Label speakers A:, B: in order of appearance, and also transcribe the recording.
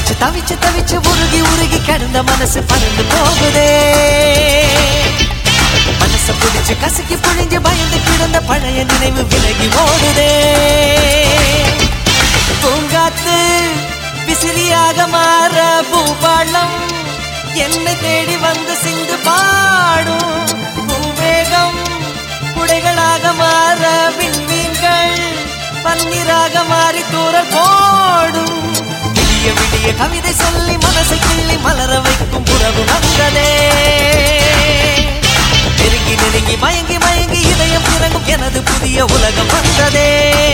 A: தவிச்சு தவிச்சு தவிச்சு உருகி உருகி கிடந்த மனசு பறந்து போகுதே மனச பிடிச்சு கசக்கி புழிஞ்சு பயந்து கிடந்த பழைய நினைவு விலகி ஓடுதே பூங்காத்து விசிறியாக மாற பூபாளம் என்னை தேடி வந்து சிந்து பாடும் பூவேகம் குடைகளாக மாற விண்மீன்கள் பன்னீராக மாறி தூரல் போடும் விடிய விடிய கவிதை சொல்லி மனசை கிள்ளி மலர வைக்கும் உறவு வந்ததே நெருங்கி நெருங்கி மயங்கி மயங்கி இதயம் இறங்கும் எனது புதிய உலகம் வந்ததே